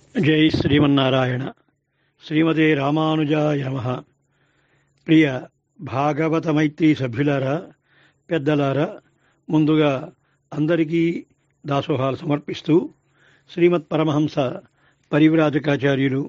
జై శ్రీమన్నారాయణ శ్రీమతే రామానుజాయ నమ ప్రియ భాగవత మైత్రి సభ్యులారా పెద్దలారా ముందుగా అందరికీ దాసోహాలు సమర్పిస్తూ శ్రీమత్ పరమహంస పరివ్రాజకాచార్యులు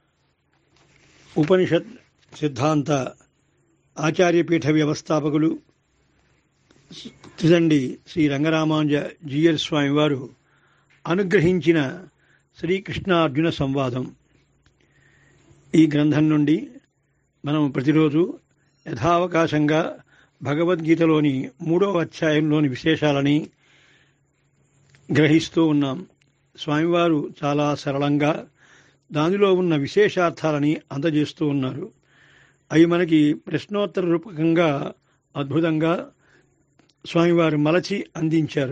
ఉపనిషత్ సిద్ధాంత ఆచార్యపీఠ వ్యవస్థాపకులు త్రిదండి శ్రీ రంగరామానుజ జీఎల్ స్వామి వారు అనుగ్రహించిన శ్రీకృష్ణార్జున సంవాదం ఈ గ్రంథం నుండి మనం ప్రతిరోజు యథావకాశంగా భగవద్గీతలోని మూడవ అధ్యాయంలోని విశేషాలని గ్రహిస్తూ ఉన్నాం స్వామివారు చాలా సరళంగా దానిలో ఉన్న విశేషార్థాలని అందజేస్తూ ఉన్నారు అవి మనకి ప్రశ్నోత్తర రూపకంగా అద్భుతంగా స్వామివారు మలచి అందించారు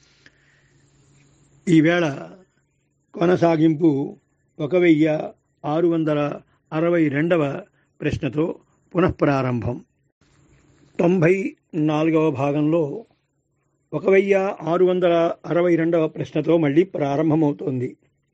ఈవేళ కొనసాగింపు ఒక వెయ్యి ఆరు వందల అరవై రెండవ ప్రశ్నతో పునఃప్రారంభం తొంభై నాలుగవ భాగంలో ఒక వెయ్యి ఆరు వందల అరవై రెండవ ప్రశ్నతో మళ్ళీ ప్రారంభమవుతోంది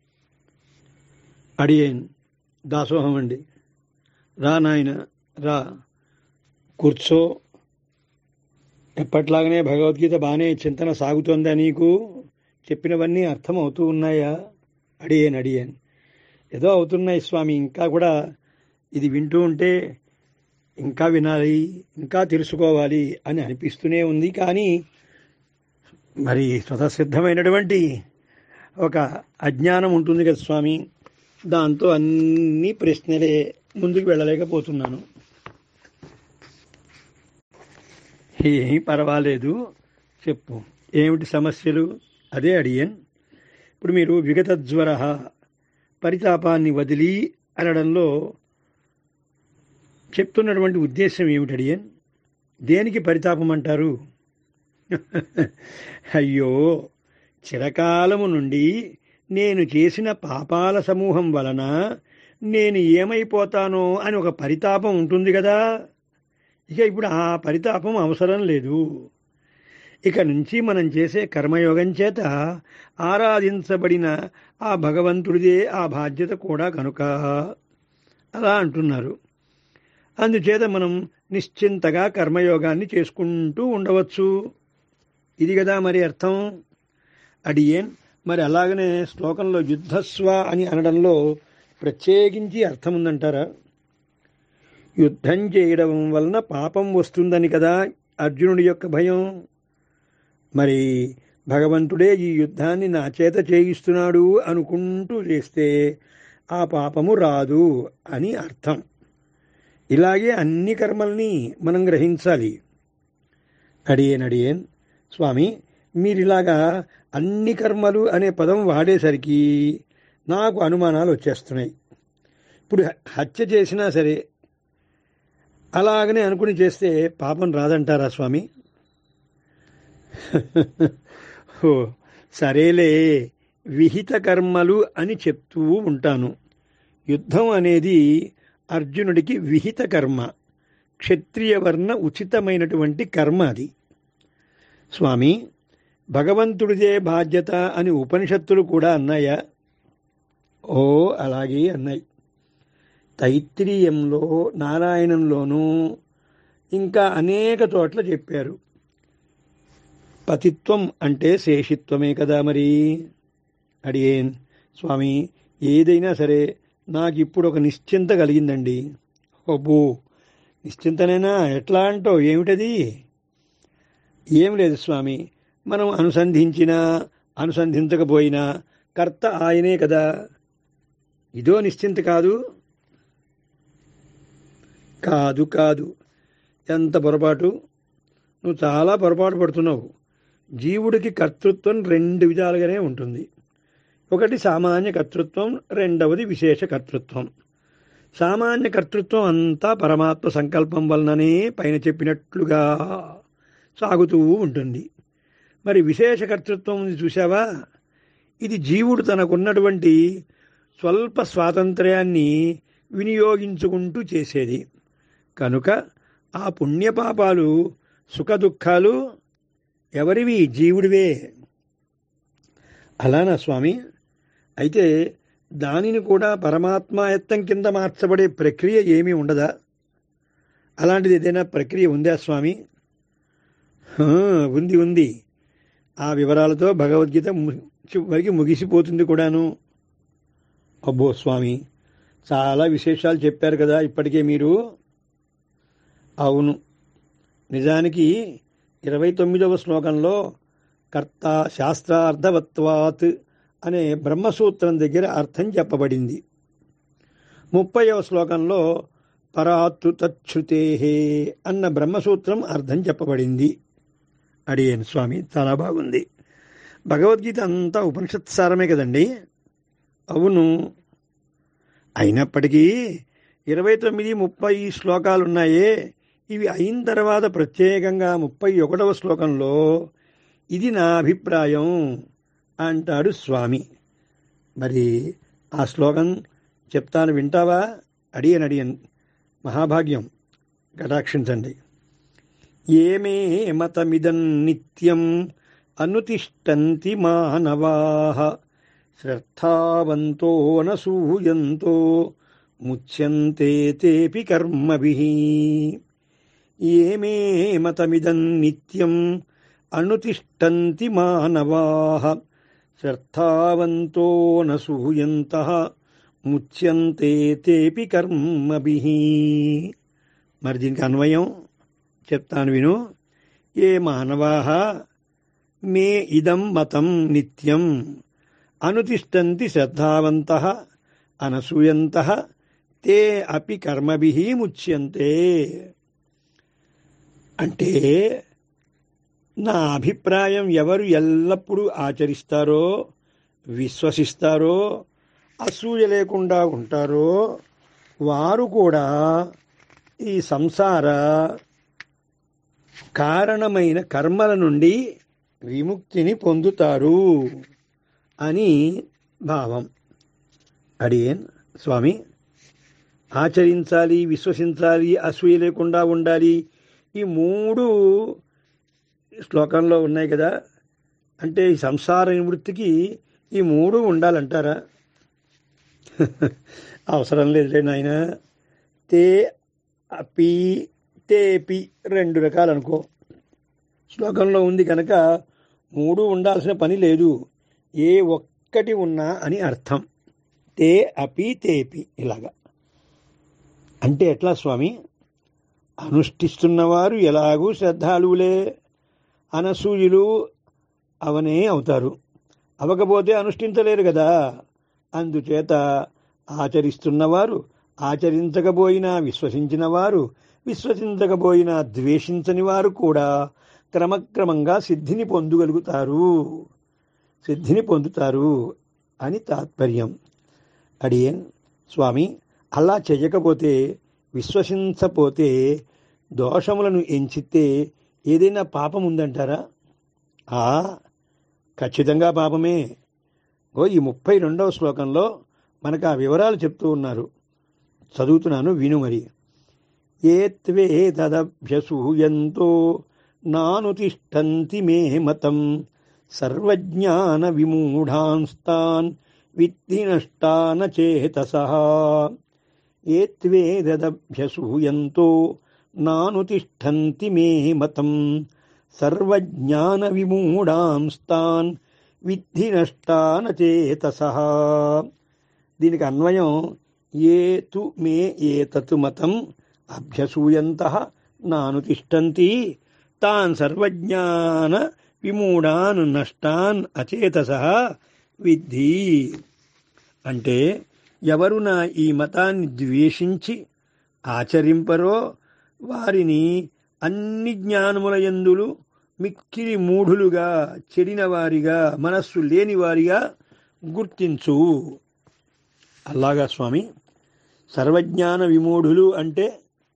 అడియేన్ దాసోహం అండి రా నాయన రా కూర్చో ఎప్పట్లాగనే భగవద్గీత బాగానే చింతన సాగుతోందా నీకు చెప్పినవన్నీ అర్థం అవుతూ ఉన్నాయా అడిగాను అడిగాను ఏదో అవుతున్నాయి స్వామి ఇంకా కూడా ఇది వింటూ ఉంటే ఇంకా వినాలి ఇంకా తెలుసుకోవాలి అని అనిపిస్తూనే ఉంది కానీ మరి స్వతసిద్ధమైనటువంటి ఒక అజ్ఞానం ఉంటుంది కదా స్వామి దాంతో అన్ని ప్రశ్నలే ముందుకు వెళ్ళలేకపోతున్నాను ఏమీ పర్వాలేదు చెప్పు ఏమిటి సమస్యలు అదే అడియన్ ఇప్పుడు మీరు విగత జ్వర పరితాపాన్ని వదిలి అనడంలో చెప్తున్నటువంటి ఉద్దేశం ఏమిటి అడియన్ దేనికి పరితాపం అంటారు అయ్యో చిరకాలము నుండి నేను చేసిన పాపాల సమూహం వలన నేను ఏమైపోతానో అని ఒక పరితాపం ఉంటుంది కదా ఇక ఇప్పుడు ఆ పరితాపం అవసరం లేదు ఇక నుంచి మనం చేసే కర్మయోగం చేత ఆరాధించబడిన ఆ భగవంతుడిదే ఆ బాధ్యత కూడా కనుక అలా అంటున్నారు అందుచేత మనం నిశ్చింతగా కర్మయోగాన్ని చేసుకుంటూ ఉండవచ్చు ఇది కదా మరి అర్థం అడియేన్ మరి అలాగనే శ్లోకంలో యుద్ధస్వ అని అనడంలో ప్రత్యేకించి అర్థం ఉందంటారా యుద్ధం చేయడం వలన పాపం వస్తుందని కదా అర్జునుడి యొక్క భయం మరి భగవంతుడే ఈ యుద్ధాన్ని నా చేత చేయిస్తున్నాడు అనుకుంటూ చేస్తే ఆ పాపము రాదు అని అర్థం ఇలాగే అన్ని కర్మల్ని మనం గ్రహించాలి అడియేన్ అడియేన్ స్వామి మీరిలాగా అన్ని కర్మలు అనే పదం వాడేసరికి నాకు అనుమానాలు వచ్చేస్తున్నాయి ఇప్పుడు హత్య చేసినా సరే అలాగనే అనుకుని చేస్తే పాపం రాదంటారా స్వామి ఓ సరేలే విహిత కర్మలు అని చెప్తూ ఉంటాను యుద్ధం అనేది అర్జునుడికి విహిత కర్మ క్షత్రియ వర్ణ ఉచితమైనటువంటి కర్మ అది స్వామి భగవంతుడిదే బాధ్యత అని ఉపనిషత్తులు కూడా అన్నాయా ఓ అలాగే అన్నాయి తైత్రీయంలో నారాయణంలోనూ ఇంకా అనేక చోట్ల చెప్పారు పతిత్వం అంటే శేషిత్వమే కదా మరి అడిగేన్ స్వామి ఏదైనా సరే నాకు ఇప్పుడు ఒక నిశ్చింత కలిగిందండి ఓబో నిశ్చింతనేనా ఎట్లా అంటో ఏమిటది ఏం లేదు స్వామి మనం అనుసంధించినా అనుసంధించకపోయినా కర్త ఆయనే కదా ఇదో నిశ్చింత కాదు కాదు కాదు ఎంత పొరపాటు నువ్వు చాలా పొరపాటు పడుతున్నావు జీవుడికి కర్తృత్వం రెండు విధాలుగానే ఉంటుంది ఒకటి సామాన్య కర్తృత్వం రెండవది విశేష కర్తృత్వం సామాన్య కర్తృత్వం అంతా పరమాత్మ సంకల్పం వలననే పైన చెప్పినట్లుగా సాగుతూ ఉంటుంది మరి విశేష కర్తృత్వం ఉంది చూసావా ఇది జీవుడు తనకున్నటువంటి స్వల్ప స్వాతంత్ర్యాన్ని వినియోగించుకుంటూ చేసేది కనుక ఆ పుణ్యపాపాలు సుఖదుఖాలు ఎవరివి జీవుడివే అలానా స్వామి అయితే దానిని కూడా పరమాత్మాయత్తం కింద మార్చబడే ప్రక్రియ ఏమీ ఉండదా అలాంటిది ఏదైనా ప్రక్రియ ఉందా స్వామి హా, ఉంది ఉంది ఆ వివరాలతో భగవద్గీత ము- చివరికి ముగిసిపోతుంది కూడాను అబ్బో స్వామి చాలా విశేషాలు చెప్పారు కదా ఇప్పటికే మీరు అవును నిజానికి ఇరవై తొమ్మిదవ శ్లోకంలో కర్త శాస్త్రార్థవత్వాత్ అనే బ్రహ్మసూత్రం దగ్గర అర్థం చెప్పబడింది ముప్పైవ శ్లోకంలో పరాత్తు తచ్చుతే అన్న బ్రహ్మసూత్రం అర్థం చెప్పబడింది అడిగాను స్వామి చాలా బాగుంది భగవద్గీత అంతా ఉపనిషత్ సారమే కదండి అవును అయినప్పటికీ ఇరవై తొమ్మిది ముప్పై శ్లోకాలు ఉన్నాయే ఇవి అయిన తర్వాత ప్రత్యేకంగా ముప్పై ఒకటవ శ్లోకంలో ఇది నా అభిప్రాయం అంటాడు స్వామి మరి ఆ శ్లోకం చెప్తాను వింటావా అడియన్ అడియన్ మహాభాగ్యం కటాక్షించండి ఏమే మతమిదం నిత్యం అనుతిష్టంతి మానవాః శ్రద్ధావంతో నసూయంతో ముచ్యంతే తేపి కర్మభిః ఏమే మతమిదం నిత్యం అనుతిష్టంతి మానవాః శ్రద్ధావంతో నసూయంతః ముచ్యంతే తేపి కర్మభిః మరి దీనికి అన్వయం చెప్తాను విను ఏ మానవాః మే ఇదం మతం నిత్యం అనుతిష్టంతి శ్రద్ధావంతః అనసూయంతః తే అపి కర్మభిః ముచ్యంతే అంటే నా అభిప్రాయం ఎవరు ఎల్లప్పుడూ ఆచరిస్తారో విశ్వసిస్తారో అసూయ లేకుండా ఉంటారో వారు కూడా ఈ సంసార కారణమైన కర్మల నుండి విముక్తిని పొందుతారు అని భావం అడియన్ స్వామి ఆచరించాలి విశ్వసించాలి అసూయ లేకుండా ఉండాలి ఈ మూడు శ్లోకంలో ఉన్నాయి కదా అంటే ఈ సంసార నివృత్తికి ఈ మూడు ఉండాలంటారా అవసరం లేదులే నాయన తే అపి తేపి రెండు రకాలు అనుకో శ్లోకంలో ఉంది కనుక మూడు ఉండాల్సిన పని లేదు ఏ ఒక్కటి ఉన్నా అని అర్థం తే అపి తేపి ఇలాగా అంటే ఎట్లా స్వామి అనుష్ఠిస్తున్నవారు ఎలాగూ శ్రద్ధాలువులే అనసూయులు అవనే అవుతారు అవకపోతే అనుష్ఠించలేరు కదా అందుచేత ఆచరిస్తున్నవారు ఆచరించకపోయినా విశ్వసించిన వారు విశ్వసించకపోయినా ద్వేషించని వారు కూడా క్రమక్రమంగా సిద్ధిని పొందగలుగుతారు సిద్ధిని పొందుతారు అని తాత్పర్యం అడియన్ స్వామి అలా చెయ్యకపోతే విశ్వసించపోతే దోషములను ఎంచితే ఏదైనా పాపం ఉందంటారా ఆ ఖచ్చితంగా పాపమే ఓ ఈ ముప్పై రెండవ శ్లోకంలో మనకు ఆ వివరాలు చెప్తూ ఉన్నారు చదువుతున్నాను విను మరి ఏ త్వే తదభ్యసూయంతో నానుతిష్టంతి మే మతం సర్వజ్ఞాన విమూఢాంస్తాన్ విద్ధి నష్టాన చేతస ఏ త్వేదభ్యసూయంతో నానుతిష్టంతి మే మతం సర్వజ్ఞాన విమూఢాంస్తాన్ విద్ధి నష్టాన చేతస దీనికి అన్వయం ఏ తు మే ఏతత్ మతం అభ్యసూయంత నానుతిష్టంతి తాన్ సర్వజ్ఞాన విమూఢాన్ నష్టాన్ అచేతస విద్ధి అంటే ఎవరు నా ఈ మతాన్ని ద్వేషించి ఆచరింపరో వారిని అన్ని జ్ఞానముల యందులు మిక్కిలి మూఢులుగా చెడిన వారిగా మనస్సు లేని వారిగా గుర్తించు అలాగా స్వామి సర్వజ్ఞాన విమూఢులు అంటే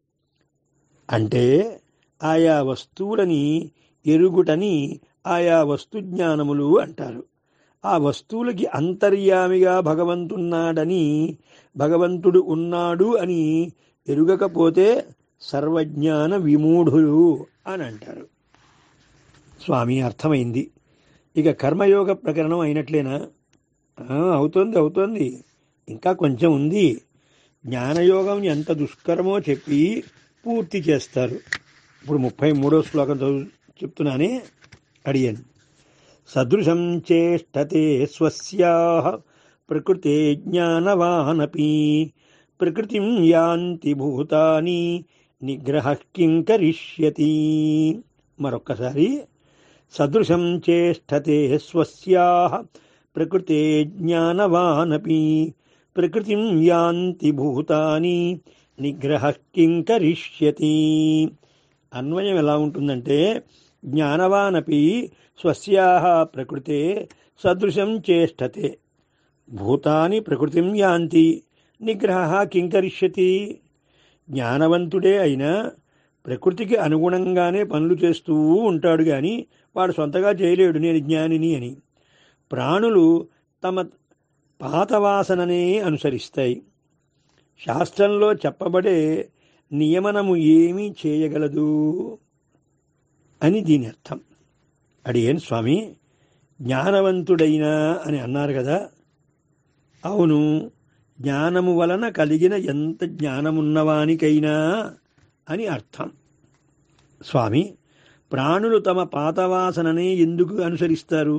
అంటే ఆయా వస్తువులని ఎరుగుటని ఆయా వస్తు జ్ఞానములు అంటారు ఆ వస్తువులకి అంతర్యామిగా భగవంతున్నాడని భగవంతుడు ఉన్నాడు అని ఎరుగకపోతే సర్వజ్ఞాన విమూఢులు అని అంటారు స్వామి అర్థమైంది ఇక కర్మయోగ ప్రకరణం అయినట్లేనా ఆ, అవుతోంది అవుతోంది ఇంకా కొంచెం ఉంది జ్ఞానయోగం ఎంత దుష్కరమో చెప్పి పూర్తి చేస్తారు ఇప్పుడు ముప్పై మూడో శ్లోకం చదువు చెప్తున్నానే అడిగాను సదృశం చేష్టతే స్వస్యా ప్రకృతే జ్ఞానవానపి ప్రకృతిం యాంతి భూతాని నిగ్రహ కిం కరిష్యతి మరొక్కసారి సదృశం చేష్టతే స్వస్యా ప్రకృతే జ్ఞానవానపి ప్రకృతిం యాంతి భూతాని నిగ్రహ కిం కరిష్యతి అన్వయం ఎలా ఉంటుందంటే జ్ఞానవానపి స్వస్యా ప్రకృతే సదృశం చేష్టతే భూతాని ప్రకృతిం యాంతి నిగ్రహ కింకరిష్యతి జ్ఞానవంతుడే అయినా ప్రకృతికి అనుగుణంగానే పనులు చేస్తూ ఉంటాడు గాని వాడు సొంతగా చేయలేడు నేను జ్ఞానిని అని ప్రాణులు తమ పాతవాసననే అనుసరిస్తాయి శాస్త్రంలో చెప్పబడే నియమనము ఏమీ చేయగలదు అని దీని అర్థం అడిగేను స్వామి జ్ఞానవంతుడైనా అని అన్నారు కదా అవును జ్ఞానము వలన కలిగిన ఎంత జ్ఞానమున్నవానికైనా అని అర్థం స్వామి ప్రాణులు తమ పాతవాసననే ఎందుకు అనుసరిస్తారు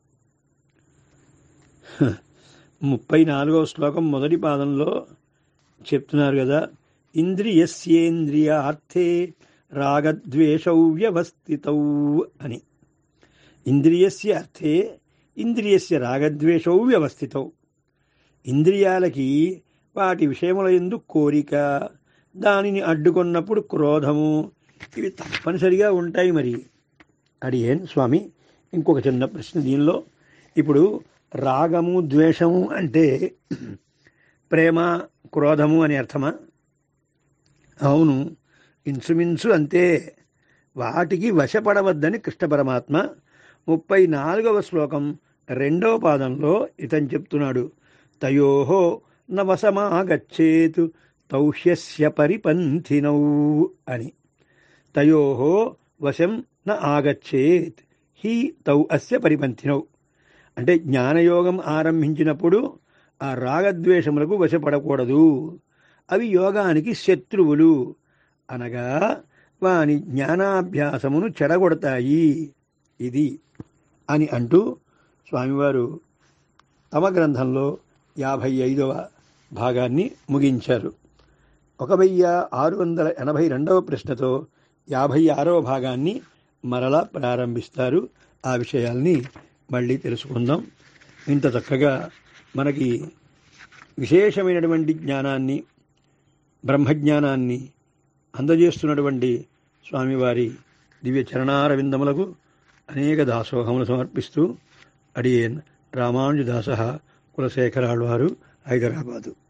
హ, ముప్పై నాలుగవ శ్లోకం మొదటి పాదంలో చెప్తున్నారు కదా ఇంద్రియస్యేంద్రియ అర్థే రాగద్వేషౌ వ్యవస్థితౌ అని ఇంద్రియస్య అర్థే ఇంద్రియస్య రాగద్వేషౌ వ్యవస్థితౌ ఇంద్రియాలకి వాటి విషయముల ఎందు కోరిక దానిని అడ్డుకున్నప్పుడు క్రోధము ఇవి తప్పనిసరిగా ఉంటాయి మరి అడిగేన్ స్వామి ఇంకొక చిన్న ప్రశ్న దీనిలో ఇప్పుడు రాగము ద్వేషము అంటే ప్రేమ క్రోధము అని అర్థమా అవును ఇన్సుమిన్సు అంతే వాటికి వశపడవద్దని కృష్ణ పరమాత్మ ముప్పై నాలుగవ శ్లోకం రెండవ పాదంలో ఇతను చెప్తున్నాడు తయోహో నవసమాగచ్చేతు తౌష్యస్య పరిపంథినౌ అని తయోహో వశం న ఆగచ్చేత్ హి తౌ అస్య పరిపంథినౌ అంటే జ్ఞానయోగం ఆరంభించినప్పుడు ఆ రాగద్వేషములకు వశపడకూడదు అవి యోగానికి శత్రువులు అనగా వాని జ్ఞానాభ్యాసమును చెడగొడతాయి ఇది అని అంటూ స్వామివారు తమ గ్రంథంలో యాభై ఐదవ భాగాన్ని ముగించారు ఒక వెయ్యి ఆరు వందల ఎనభై రెండవ ప్రశ్నతో యాభై ఆరవ భాగాన్ని మరలా ప్రారంభిస్తారు ఆ విషయాల్ని మళ్ళీ తెలుసుకుందాం ఇంత చక్కగా మనకి విశేషమైనటువంటి జ్ఞానాన్ని బ్రహ్మజ్ఞానాన్ని అందజేస్తున్నటువంటి స్వామివారి దివ్య చరణారవిందములకు అనేక దాసోహములు సమర్పిస్తూ అడియేన్ రామానుజదాస కులశేఖరాళ్వారు హైదరాబాదు